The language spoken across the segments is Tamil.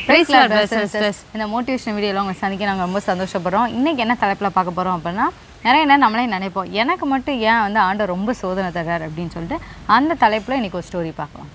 Praise Lord, brothers and sisters. இந்த மோட்டிவேஷன் வீடியோவில் உங்களை சந்திக்க நாங்கள் ரொம்ப சந்தோஷப்படுறோம் இன்னைக்கு என்ன தலைப்பில் பார்க்க போகிறோம் அப்படின்னா நிறைய என்ன நம்மளே நினைப்போம் எனக்கு மட்டும் ஏன் வந்து ஆண்டவர் ரொம்ப சோதனை தர்றார் அப்படின்னு சொல்லிட்டு அந்த தலைப்பில் இன்னைக்கு ஒரு ஸ்டோரி பார்க்கலாம்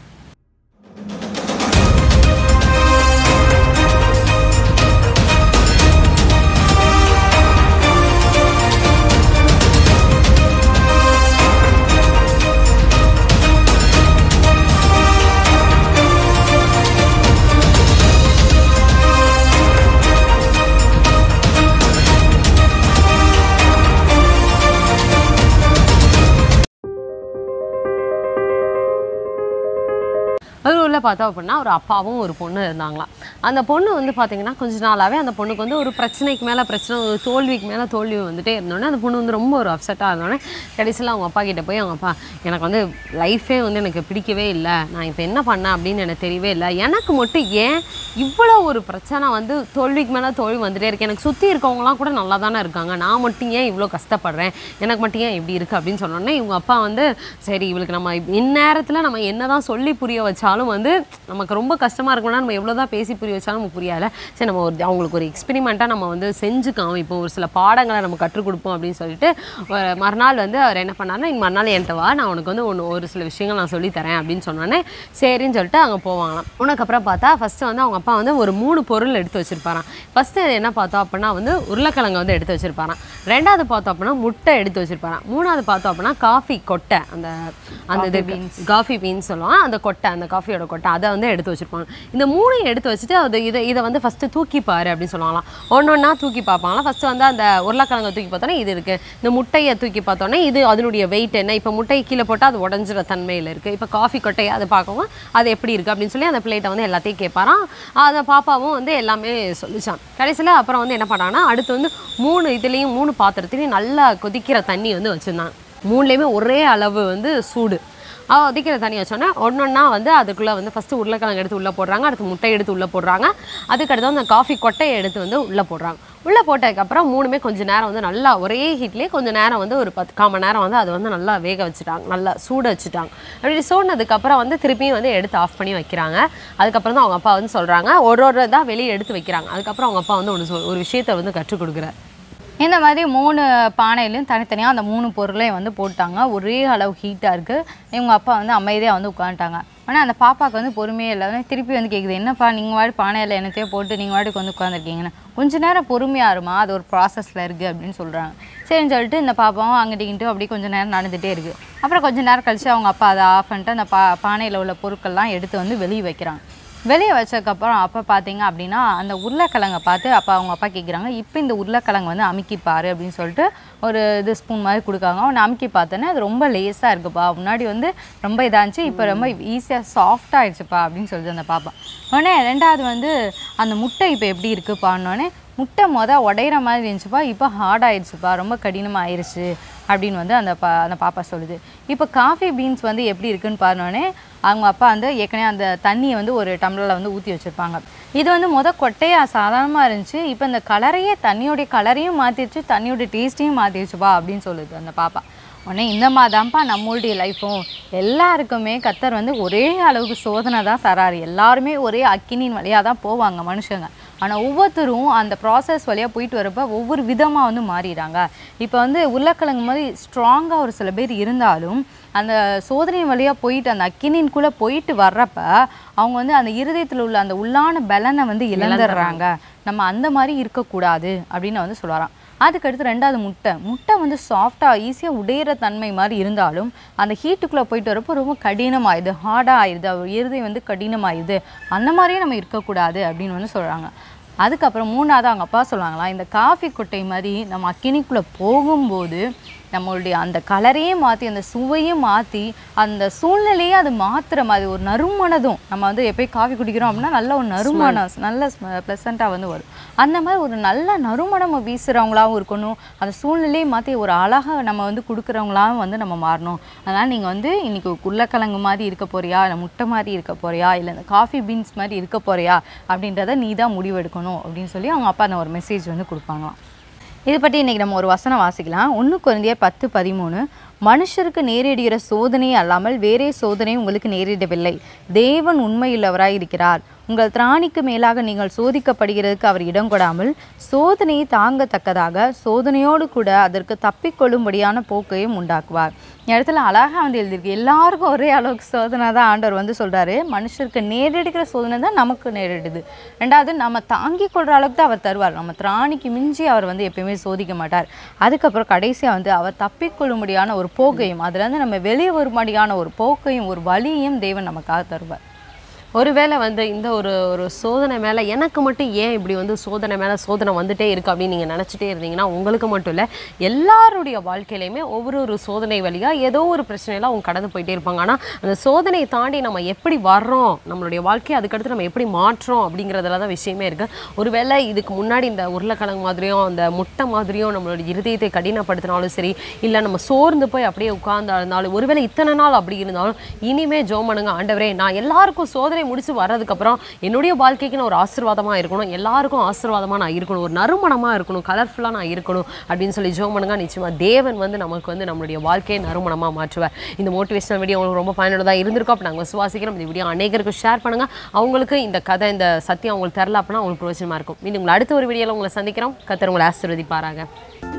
அது உள்ள பார்த்தோம் அப்படின்னா ஒரு அப்பாவும் ஒரு பொண்ணு இருந்தாங்களாம் அந்த பொண்ணு வந்து பார்த்தீங்கன்னா கொஞ்ச நாளாகவே அந்த பொண்ணுக்கு வந்து ஒரு பிரச்சனைக்கு மேலே பிரச்சனை ஒரு தோல்விக்கு மேலே தோல்வி வந்துட்டே இருந்தோடனே அந்த பொண்ணு வந்து ரொம்ப ஒரு அப்செட்டாக இருந்தோடனே கடைசியில் அவங்க அப்பா கிட்ட போய் அவங்க அப்பா எனக்கு வந்து லைஃபே வந்து எனக்கு பிடிக்கவே இல்லை நான் இப்போ என்ன பண்ணேன் அப்படின்னு எனக்கு தெரியவே இல்லை எனக்கு மட்டும் ஏன் இவ்வளோ ஒரு பிரச்சனை வந்து தோல்விக்கு மேலே தோல்வி வந்துட்டே இருக்கு எனக்கு சுற்றி இருக்கவங்களாம் கூட நல்லா தானே இருக்காங்க நான் மட்டும் ஏன் இவ்வளோ கஷ்டப்படுறேன் எனக்கு மட்டும் ஏன் இப்படி இருக்குது அப்படின்னு சொன்னோடனே இவங்க அப்பா வந்து சரி இவளுக்கு நம்ம இந்நேரத்தில் நம்ம என்ன தான் சொல்லி புரிய வச்சாலும் வந்து நமக்கு ரொம்ப கஷ்டமாக இருக்கும்னா நம்ம எவ்வளோ தான் பேசி புரிய வச்சாலும் நமக்கு புரியல சரி நம்ம ஒரு அவங்களுக்கு ஒரு எக்ஸ்பெரிமெண்ட்டாக நம்ம வந்து செஞ்சு காமிப்போம் ஒரு சில பாடங்களை நம்ம கற்றுக் கொடுப்போம் அப்படின்னு சொல்லிட்டு ஒரு மறுநாள் வந்து அவர் என்ன பண்ணாருன்னா இந்த மறுநாள் என்கிட்ட வா நான் உனக்கு வந்து ஒன்று ஒரு சில விஷயங்கள் நான் சொல்லித் தரேன் அப்படின்னு சொன்னோன்னே சரின்னு சொல்லிட்டு அங்கே போவாங்களாம் உனக்கப்புறம் பார்த்தா ஃபஸ்ட்டு வந்து அவங்க அப்பா வந்து ஒரு மூணு பொருள் எடுத்து வச்சிருப்பாராம் ஃபஸ்ட்டு என்ன பார்த்தோம் அப்படின்னா வந்து உருளைக்கிழங்கு வந்து எடுத்து வச்சிருப்பாராம் ரெண்டாவது பார்த்தோம் அப்படின்னா முட்டை எடுத்து வச்சிருப்பாராம் மூணாவது பார்த்தோம் அப்படின்னா காஃபி கொட்டை அந்த அந்த இது காஃபி பீன்ஸ் சொல்லுவாங்க அந்த கொட்டை அந்த காஃபியோட கொட்டை அதை வந்து எடுத்து வச்சிருப்பாங்க இந்த மூணையும் எடுத்து வச்சுட்டு அது இதை இதை வந்து ஃபஸ்ட்டு தூக்கி பாரு அப்படின்னு சொல்லுவாங்களாம் ஒன்றொன்னா தூக்கி பார்ப்பாங்களாம் ஃபஸ்ட்டு வந்து அந்த உருளைக்கிழங்கை தூக்கி பார்த்தோன்னே இது இருக்குது இந்த முட்டையை தூக்கி பார்த்தோன்னே இது அதனுடைய வெயிட் என்ன இப்போ முட்டை கீழே போட்டால் அது உடஞ்சிற தன்மையில் இருக்குது இப்போ காஃபி கொட்டையை அதை பார்க்கவும் அது எப்படி இருக்குது அப்படின்னு சொல்லி அந்த பிளேட்டை வந்து எல்லாத்தையும் கேட்பாராம் அந்த பாப்பாவும் வந்து எல்லாமே சொல்லிச்சான் கடைசியில் அப்புறம் வந்து என்ன பண்ணாங்கன்னா அடுத்து வந்து மூணு இதுலேயும் மூணு பாத்திரத்துலேயும் நல்லா கொதிக்கிற தண்ணி வந்து வச்சுருந்தாங்க மூணுலேயுமே ஒரே அளவு வந்து சூடு அவ கொதிக்கிற தண்ணி வச்சோன்னே ஒன்றொன்னா வந்து அதுக்குள்ளே வந்து ஃபஸ்ட்டு உருளைக்கிழங்கு எடுத்து உள்ளே போடுறாங்க அடுத்து முட்டை எடுத்து உள்ளே போடுறாங்க அதுக்கடுத்து அந்த காஃபி கொட்டையை எடுத்து வந்து உள்ளே போடுறாங்க உள்ளே போட்டதுக்கப்புறம் மூணுமே கொஞ்ச நேரம் வந்து நல்லா ஒரே ஹீட்லேயே கொஞ்சம் நேரம் வந்து ஒரு பத்து கால் மணி நேரம் வந்து அது வந்து நல்லா வேக வச்சுட்டாங்க நல்லா சூட வச்சுட்டாங்க அப்படி சூடினதுக்கப்புறம் வந்து திருப்பியும் வந்து எடுத்து ஆஃப் பண்ணி வைக்கிறாங்க அதுக்கப்புறம் தான் அவங்க அப்பா வந்து சொல்கிறாங்க ஒரு ஒரு தான் வெளியே எடுத்து வைக்கிறாங்க அதுக்கப்புறம் அவங்க அப்பா வந்து ஒன்று சொல் ஒரு விஷயத்தை வந்து கற்றுக் கொடுக்குறாரு இந்த மாதிரி மூணு பானையிலையும் தனித்தனியாக அந்த மூணு பொருளையும் வந்து போட்டாங்க ஒரே அளவு ஹீட்டாக இருக்குது இவங்க அப்பா வந்து அமைதியாக வந்து உட்காந்துட்டாங்க ஆனால் அந்த பாப்பாவுக்கு வந்து பொறுமையே இல்லை உடனே திருப்பி வந்து கேட்குது என்னப்பா நீங்கள் வாடி பானையில் என்னத்தையோ போட்டு நீங்கள் வாட்டுக்கு வந்து உட்காந்துருக்கீங்கன்னு கொஞ்ச நேரம் பொறுமையாக இருமா அது ஒரு ப்ராசஸில் இருக்குது அப்படின்னு சொல்கிறாங்க சரின்னு சொல்லிட்டு இந்த பாப்பாவும் அங்கிட்டு இங்கிட்டு அப்படியே கொஞ்சம் நேரம் நடந்துகிட்டே இருக்குது அப்புறம் கொஞ்ச நேரம் கழிச்சு அவங்க அப்பா அதை ஆஃப் பண்ணிட்டு அந்த பா பானையில் உள்ள பொருட்கள்லாம் எடுத்து வந்து வெளியே வைக்கிறாங்க வெளியே வச்சதுக்கப்புறம் அப்போ பார்த்தீங்க அப்படின்னா அந்த உருளைக்கிழங்கை பார்த்து அப்போ அவங்க அப்பா கேட்குறாங்க இப்போ இந்த உருளைக்கிழங்கு வந்து அமுக்கி பாரு அப்படின்னு சொல்லிட்டு ஒரு இது ஸ்பூன் மாதிரி கொடுக்காங்க அவனை அமுக்கி பார்த்தோன்னே அது ரொம்ப லேஸாக இருக்குப்பா முன்னாடி வந்து ரொம்ப இதாக இருந்துச்சு இப்போ ரொம்ப ஈஸியாக சாஃப்ட் ஆயிடுச்சுப்பா அப்படின்னு சொல்லுது அந்த பாப்பா உடனே ரெண்டாவது வந்து அந்த முட்டை இப்போ எப்படி இருக்குப்பான்னொடனே முட்டை மொதல் உடையிற மாதிரி இருந்துச்சுப்பா இப்போ ஹார்ட் ஆயிடுச்சுப்பா ரொம்ப கடினமாக ஆயிடுச்சு அப்படின்னு வந்து அந்த பா அந்த பாப்பா சொல்லுது இப்போ காஃபி பீன்ஸ் வந்து எப்படி இருக்குன்னு பாருனோடனே அவங்க அப்பா வந்து ஏற்கனவே அந்த தண்ணியை வந்து ஒரு டம்ளரில் வந்து ஊற்றி வச்சுருப்பாங்க இது வந்து முத கொட்டையாக சாதாரணமாக இருந்துச்சு இப்போ இந்த கலரையே தண்ணியோடைய கலரையும் மாற்றிடுச்சு தண்ணியோட டேஸ்ட்டையும் மாற்றிடுச்சுப்பா அப்படின்னு சொல்லுது அந்த பாப்பா உடனே இந்த மாதிரிதான்ப்பா நம்மளுடைய லைஃப்பும் எல்லாருக்குமே கத்தர் வந்து ஒரே அளவுக்கு சோதனை தான் தராரு எல்லாருமே ஒரே அக்கினின் வழியாக தான் போவாங்க மனுஷங்க ஆனால் ஒவ்வொருத்தரும் அந்த ப்ராசஸ் வழியாக போயிட்டு வரப்போ ஒவ்வொரு விதமாக வந்து மாறிடுறாங்க இப்போ வந்து உருளைக்கிழங்கு மாதிரி ஸ்ட்ராங்காக ஒரு சில பேர் இருந்தாலும் அந்த சோதனை வழியாக போயிட்டு அந்த அக்கினின்குள்ளே போயிட்டு வர்றப்ப அவங்க வந்து அந்த இருதயத்தில் உள்ள அந்த உள்ளான பலனை வந்து இழந்துடுறாங்க நம்ம அந்த மாதிரி இருக்கக்கூடாது அப்படின்னு வந்து சொல்லுவாராம் அதுக்கடுத்து ரெண்டாவது முட்டை முட்டை வந்து சாஃப்டாக ஈஸியாக உடையிற தன்மை மாதிரி இருந்தாலும் அந்த ஹீட்டுக்குள்ளே போயிட்டு வரப்போ ரொம்ப கடினமாயிடுது ஹார்டாக ஆயிடுது அவர் இருதயம் வந்து கடினமாயிடுது அந்த மாதிரியே நம்ம இருக்கக்கூடாது அப்படின்னு வந்து சொல்கிறாங்க அதுக்கப்புறம் மூணாவது அவங்க அப்பா சொல்லுவாங்களா இந்த காஃபி கொட்டை மாதிரி நம்ம அக்கினிக்குள்ளே போகும்போது நம்மளுடைய அந்த கலரையே மாற்றி அந்த சுவையும் மாற்றி அந்த சூழ்நிலையே அது மாற்றுற மாதிரி ஒரு நறுமணதும் நம்ம வந்து எப்போயும் காஃபி குடிக்கிறோம் அப்படின்னா நல்ல ஒரு நறுமணம் நல்ல ப்ளசண்ட்டாக வந்து வரும் அந்த மாதிரி ஒரு நல்ல நறுமணம் வீசுகிறவங்களாகவும் இருக்கணும் அந்த சூழ்நிலையை மாற்றி ஒரு அழகாக நம்ம வந்து கொடுக்குறவங்களாவும் வந்து நம்ம மாறணும் அதனால் நீங்கள் வந்து இன்றைக்கி உருளைக்கிழங்கு மாதிரி இருக்க போறியா இல்லை முட்டை மாதிரி இருக்க போறியா இல்லை இந்த காஃபி பீன்ஸ் மாதிரி இருக்க போறியா அப்படின்றத நீ தான் முடிவெடுக்கணும் அப்படின்னு சொல்லி அவங்க அப்பா அந்த ஒரு மெசேஜ் வந்து கொடுப்பாங்களாம் இதை பற்றி இன்றைக்கி நம்ம ஒரு வசனம் வாசிக்கலாம் ஒன்று குழந்தையர் பத்து பதிமூணு மனுஷருக்கு நேரிடுகிற சோதனை அல்லாமல் வேறே சோதனை உங்களுக்கு நேரிடவில்லை தேவன் உண்மையுள்ளவராய் இருக்கிறார் உங்கள் திராணிக்கு மேலாக நீங்கள் சோதிக்கப்படுகிறதுக்கு அவர் இடம் கொடாமல் சோதனையை தாங்கத்தக்கதாக சோதனையோடு கூட அதற்கு தப்பிக்கொள்ளும்படியான போக்கையும் உண்டாக்குவார் இந்த இடத்துல அழகாக வந்து எழுதியிருக்கு எல்லாருக்கும் ஒரே அளவுக்கு சோதனை தான் ஆண்டவர் வந்து சொல்கிறாரு மனுஷருக்கு நேரிடுகிற சோதனை தான் நமக்கு நேரிடுது ரெண்டாவது நம்ம தாங்கி கொள்கிற அளவுக்கு தான் அவர் தருவார் நம்ம திராணிக்கு மிஞ்சி அவர் வந்து எப்பயுமே சோதிக்க மாட்டார் அதுக்கப்புறம் கடைசியாக வந்து அவர் தப்பிக்கொள்ளும்படியான ஒரு போக்கையும் அதுலேருந்து நம்ம வெளியே வரும்படியான ஒரு போக்கையும் ஒரு வழியையும் தேவன் நமக்காக தருவார் ஒருவேளை வந்து இந்த ஒரு ஒரு சோதனை மேலே எனக்கு மட்டும் ஏன் இப்படி வந்து சோதனை மேலே சோதனை வந்துட்டே இருக்கு அப்படின்னு நீங்கள் நினச்சிட்டே இருந்தீங்கன்னா உங்களுக்கு மட்டும் இல்லை எல்லாருடைய வாழ்க்கையிலையுமே ஒவ்வொரு ஒரு சோதனை வழியாக ஏதோ ஒரு பிரச்சனையில அவங்க கடந்து போயிட்டே இருப்பாங்க ஆனால் அந்த சோதனையை தாண்டி நம்ம எப்படி வர்றோம் நம்மளுடைய வாழ்க்கையை அதுக்கடுத்து நம்ம எப்படி மாற்றோம் அப்படிங்கிறதுல தான் விஷயமே இருக்குது ஒருவேளை இதுக்கு முன்னாடி இந்த உருளைக்கிழங்கு மாதிரியும் அந்த முட்டை மாதிரியும் நம்மளோட இருதயத்தை கடினப்படுத்தினாலும் சரி இல்லை நம்ம சோர்ந்து போய் அப்படியே உட்கார்ந்தா இருந்தாலும் ஒருவேளை இத்தனை நாள் அப்படி இருந்தாலும் இனிமே ஜோம் பண்ணுங்க ஆண்டவரே நான் எல்லாருக்கும் சோதனை முடிச்சு வர்றதுக்கப்புறம் என்னுடைய வாழ்க்கைக்கு நான் ஒரு ஆசீர்வாதமாக இருக்கணும் எல்லாருக்கும் ஆசீர்வாதமாக நான் இருக்கணும் ஒரு நறுமணமாக இருக்கணும் கலர்ஃபுல்லாக நான் இருக்கணும் அப்படின்னு சொல்லி ஜோம் பண்ணுங்க நிச்சயமாக தேவன் வந்து நமக்கு வந்து நம்மளுடைய வாழ்க்கையை நறுமணமாக மாற்றுவார் இந்த மோட்டிவேஷனல் வீடியோ உங்களுக்கு ரொம்ப பயனுள்ளதாக இருந்திருக்கும் அப்போ நாங்கள் விசுவாசிக்கிறோம் இந்த வீடியோ அநேகருக்கு ஷேர் பண்ணுங்கள் அவங்களுக்கு இந்த கதை இந்த சத்தியம் அவங்களுக்கு தெரில அப்படின்னா அவங்களுக்கு பிரயோஜனமாக இருக்கும் மீண்டும் உங்களை அடுத்த ஒரு வீடியோவில் உங்களை சந்திக்கிறோம் கத்தர் உங்களை ஆசீர்வதிப்பாராங்க